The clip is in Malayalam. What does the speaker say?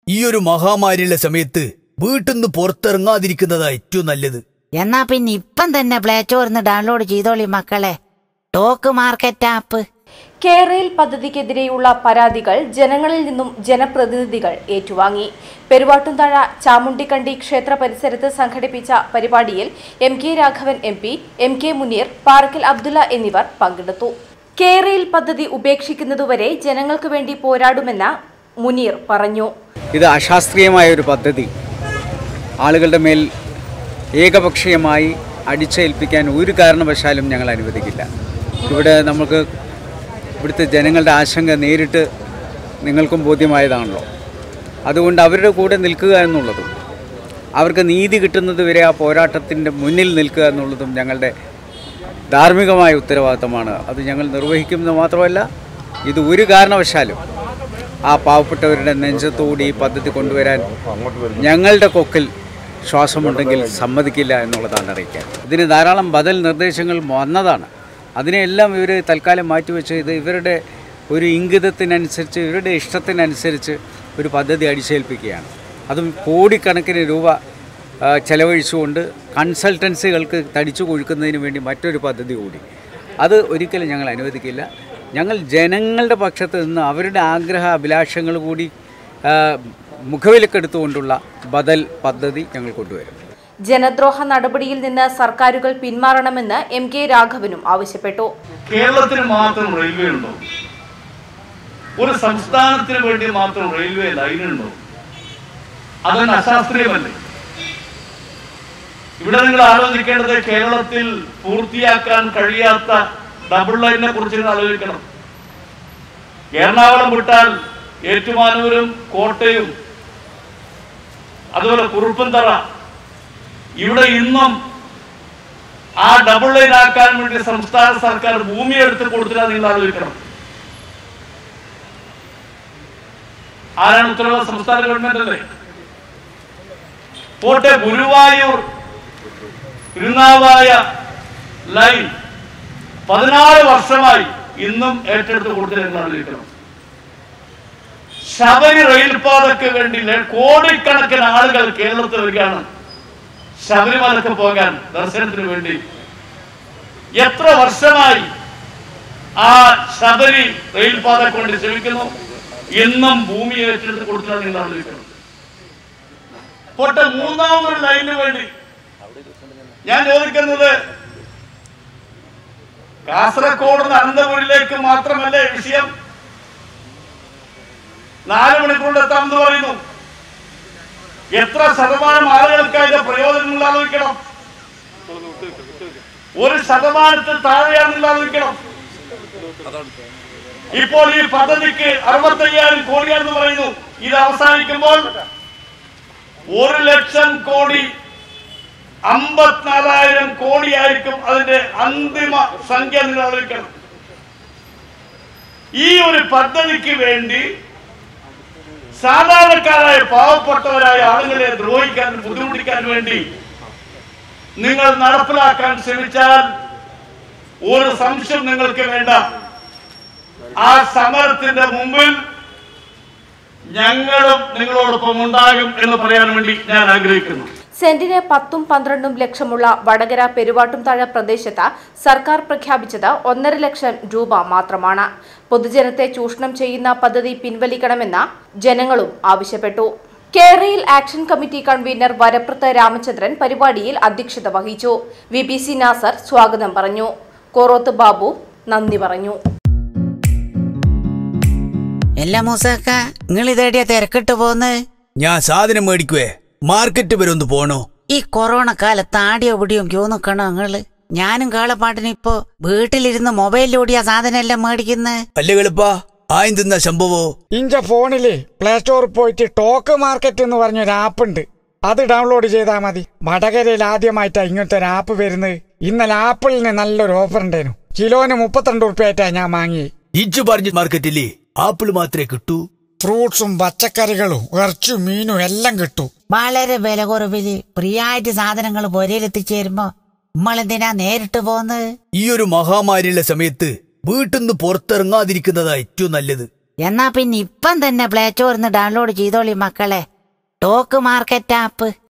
ഈ ഒരു മഹാമാരിയുള്ള സമയത്ത് വീട്ടിൽ നിന്ന് പുറത്തിറങ്ങാതിരിക്കുന്നതാ ഏറ്റവും നല്ലത് എന്നാ പിന്നെ ഇപ്പം തന്നെ പ്ലേ സ്റ്റോറിന്ന് ഡൗൺലോഡ് ചെയ്തോളി മക്കളെ ടോക്ക് മാർക്കറ്റ് ആപ്പ് കേരയിൽ പദ്ധതിക്കെതിരെയുള്ള പരാതികൾ ജനങ്ങളിൽ നിന്നും ജനപ്രതിനിധികൾ ഏറ്റുവാങ്ങി പെരുവാട്ടുംതാഴ ചാമുണ്ടിക്കണ്ടി ക്ഷേത്ര പരിസരത്ത് സംഘടിപ്പിച്ച പരിപാടിയിൽ M K Raghavan M P M K Muneer Parakkal Abdulla എന്നിവർ പങ്കെടുത്തു കേരയിൽ പദ്ധതി ഉപേക്ഷിക്കുന്നതുവരെ ജനങ്ങൾക്ക് വേണ്ടി പോരാടുമെന്ന് മുനീർ പറഞ്ഞു ഇത് അശാസ്ത്രീയമായ ഒരു പദ്ധതി ആളുകളുടെ മേൽ ഏകപക്ഷീയമായി അടിച്ചേൽപ്പിക്കാൻ ഒരു കാരണവശാലും ഞങ്ങൾ അനുവദിക്കില്ല ഇവിടെ നമുക്ക് ഇവിടുത്തെ ജനങ്ങളുടെ ആശങ്ക നേരിട്ട് നിങ്ങൾക്കും ബോധ്യമായതാണല്ലോ അതുകൊണ്ട് അവരുടെ കൂടെ നിൽക്കുക എന്നുള്ളതും അവർക്ക് നീതി കിട്ടുന്നത് വരെ ആ പോരാട്ടത്തിൻ്റെ മുന്നിൽ നിൽക്കുക എന്നുള്ളതും ഞങ്ങളുടെ ധാർമ്മികമായ ഉത്തരവാദിത്തമാണ് അത് ഞങ്ങൾ നിർവഹിക്കുന്നത് മാത്രമല്ല ഇത് ഒരു കാരണവശാലും ആ പാവപ്പെട്ടവരുടെ നെഞ്ചത്തോട് ഈ പദ്ധതി കൊണ്ടുവരാൻ ഞങ്ങളുടെ കൊക്കിൽ ശ്വാസമുണ്ടെങ്കിൽ സമ്മതിക്കില്ല എന്നുള്ളതാണ് അറിയിക്കാൻ ഇതിന് ധാരാളം ബദൽ നിർദ്ദേശങ്ങൾ വന്നതാണ് അതിനെല്ലാം ഇവർ തൽക്കാലം മാറ്റിവെച്ച് ഇത് ഇവരുടെ ഒരു ഇംഗിതത്തിനനുസരിച്ച് ഇവരുടെ ഇഷ്ടത്തിനനുസരിച്ച് ഒരു പദ്ധതി അടിച്ചേൽപ്പിക്കുകയാണ് അതും കോടിക്കണക്കിന് രൂപ ആ, ചെലവഴിച്ചുകൊണ്ട് കൺസൾട്ടൻസികൾക്ക് തടിച്ചു കൊഴുക്കുന്നതിന് വേണ്ടി മറ്റൊരു പദ്ധതി കൂടി അത് ഒരിക്കലും ഞങ്ങൾ അനുവദിക്കില്ല ഞങ്ങൾ ജനങ്ങളുടെ പക്ഷത്ത് നിന്ന് അവരുടെ ആഗ്രഹ അഭിലാഷങ്ങൾ കൂടി ആ, മുഖവിലക്കെടുത്തുകൊണ്ടുള്ള ബദൽ പദ്ധതി ഞങ്ങൾ കൊണ്ടുവരും ജനദ്രോഹ നടപടിയിൽ നിന്ന് സർക്കാരുകൾ പിന്മാറണമെന്ന് എം കെ രാഘവനും ആവശ്യപ്പെട്ടു കേരളത്തിന് മാത്രം റെയിൽവേ ഉണ്ടോ ഒരു സംസ്ഥാനത്തിന് വേണ്ടി മാത്രം റെയിൽവേ ലൈൻ ഉണ്ടോ അതൊന്ന് അശാസ്ത്രീയമല്ലേ ഇവിടെ നിങ്ങൾ ആലോചിക്കേണ്ടത് കേരളത്തിൽ പൂർത്തിയാക്കാൻ കഴിയാത്ത ഡബിൾ ലൈനിനെ കുറിച്ച് നിങ്ങൾ ആലോചിക്കണം എറണാകുളം വിട്ടാൽ ഏറ്റുമാനൂരും കോട്ടയും അതുപോലെ കുറുപ്പന്തറ ഇവിടെ ഇന്നും ആ ഡബിൾ ലൈൻ ആക്കാൻ വേണ്ടി സംസ്ഥാന സർക്കാർ ഭൂമി എടുത്ത് കൊടുത്തില്ല നിങ്ങൾ ആലോചിക്കണം ആരാണ് ഉത്തരവാദ സംസ്ഥാന ഗവൺമെന്റ് അല്ലേ പോട്ടെ ഗുരുവായൂർ തിരുനാവായ ലൈൻ പതിനാറ് വർഷമായി ഇന്നും ഏറ്റെടുത്ത് കൊടുത്തില്ല നിങ്ങൾ ആലോചിക്കണം ശബരി റെയിൽപാതയ്ക്ക് വേണ്ടി ലെ- കോടിക്കണക്കിന് ആളുകൾ കേരളത്തിൽ വരികയാണ് ശബരിമലക്ക് പോകാൻ ദർശനത്തിന് വേണ്ടി എത്ര വർഷമായി ആ ശബരി റെയിൽപാതയ്ക്ക് വേണ്ടി ശ്രമിക്കുന്നു എന്നും ഭൂമി ഏറ്റെടുത്ത് കൊടുത്തില്ല നിങ്ങൾ ആലോചിക്കണം പോട്ടെ മൂന്നാമതൊരു ലൈനിന് വേണ്ടി ഞാൻ ചോദിക്കുന്നത് കാസർഗോഡ് നിന്ന് അനന്തപുരിലേക്ക് മാത്രമല്ലേ വിഷയം നാല് മണിക്കൂറിൽ എത്താമെന്ന് പറയുന്നു എത്ര ശതമാനം ആളുകൾക്ക് അതിന്റെ പ്രയോജനം നിങ്ങൾ ആലോചിക്കണം ഒരു ശതമാനത്തിൽ താഴെയാണ് നിങ്ങൾ ആലോചിക്കണം ഇപ്പോൾ ഈ പദ്ധതിക്ക് അറുപത്തയ്യായിരം കോടിയാണെന്ന് പറയുന്നു ഇത് അവസാനിക്കുമ്പോൾ ഒരു ലക്ഷം കോടി അമ്പത്തിനാലായിരം കോടിയായിരിക്കും അതിന്റെ അന്തിമ സംഖ്യ നിങ്ങൾ ആലോചിക്കണം ഈ ഒരു പദ്ധതിക്ക് വേണ്ടി സാധാരണക്കാരായ പാവപ്പെട്ടവരായ ആളുകളെ ദ്രോഹിക്കാൻ ബുദ്ധിമുട്ടിക്കാൻ വേണ്ടി നിങ്ങൾ നടപ്പിലാക്കാൻ ശ്രമിച്ചാൽ ഒരു സംശയം നിങ്ങൾക്ക് വേണ്ട ആ സമരത്തിന്റെ മുമ്പിൽ ഞങ്ങളും നിങ്ങളോടൊപ്പം ഉണ്ടാകും എന്ന് പറയാൻ വേണ്ടി ഞാൻ ആഗ്രഹിക്കുന്നു സെന്റിന് പത്തും പന്ത്രണ്ടും ലക്ഷമുള്ള വടകര പെരുവാട്ടുംതാഴ പ്രദേശത്ത് സർക്കാർ പ്രഖ്യാപിച്ചത് ഒന്നര ലക്ഷം രൂപ മാത്രമാണ് പൊതുജനത്തെ ചൂഷണം ചെയ്യുന്ന പദ്ധതി പിൻവലിക്കണമെന്ന് ജനങ്ങളും ആവശ്യപ്പെട്ടു കേരയിൽ action committee convener Varaprath Ramachandran പരിപാടിയിൽ അധ്യക്ഷത വഹിച്ചു വി പി സി നാസർ സ്വാഗതം പറഞ്ഞു കോറോത്ത് ബാബു നന്ദി പറഞ്ഞു എല്ലാ മൂസക്ക നിങ്ങൾ ഇതേടിയ തിരക്കിട്ട് പോന്ന് ഞാൻ സാധനം മേടിക്കുവേ മാർക്കറ്റ് വരെ ഒന്ന് പോണോ ഈ കൊറോണ കാലത്ത് ആടിയോ പിടിയോ ക്യൂ നിക്കണോ നിങ്ങള് ഞാനും കാളപ്പാട്ടിന് ഇപ്പോ വീട്ടിലിരുന്ന് മൊബൈലിലൂടിയ സാധനം എല്ലാം മേടിക്കുന്നത് അല്ലേ കളിപ്പാ ആയും തിന്ന സംഭവോ ഇഞ്ച ഫോണില് പ്ലേ സ്റ്റോറിൽ പോയിട്ട് ടോക്ക് മാർക്കറ്റ് എന്ന് പറഞ്ഞൊരു ആപ്പ് ഉണ്ട് അത് ഡൗൺലോഡ് ചെയ്താൽ മതി വടകരയിൽ ആദ്യമായിട്ടാ ഇങ്ങനത്തെ ഒരു ആപ്പ് വരുന്നത് ഇന്നലെ ആപ്പിളിന് നല്ലൊരു ഓഫർ ഉണ്ടായിരുന്നു കിലോന് മുപ്പത്തിരണ്ട് ഉറുപ്പ്യായിട്ടാ ഞാൻ വാങ്ങി ഇജ്ജ് പറഞ്ഞ മാർക്കറ്റില്ലേ ആപ്പിൾ മാത്രമേ കിട്ടൂ ഫ്രൂട്ട്സും പച്ചക്കറികളും ഇറച്ചും മീനും എല്ലാം കിട്ടും വളരെ വില കുറവില് ഫ്രീയായിട്ട് സാധനങ്ങൾ പൊരയിലെത്തിച്ചേരുമ്പോ നമ്മളെന്തിനാ നേരിട്ട് പോന്ന് ഈ ഒരു മഹാമാരിയുള്ള സമയത്ത് വീട്ടിൽ നിന്ന് പുറത്തിറങ്ങാതിരിക്കുന്നതാ ഏറ്റവും നല്ലത് എന്നാ പിന്നെ ഇപ്പം തന്നെ പ്ലേ സ്റ്റോറിന്ന് ഡൗൺലോഡ് ചെയ്തോളി മക്കളെ ടോക്ക് മാർക്കറ്റ് ആപ്പ്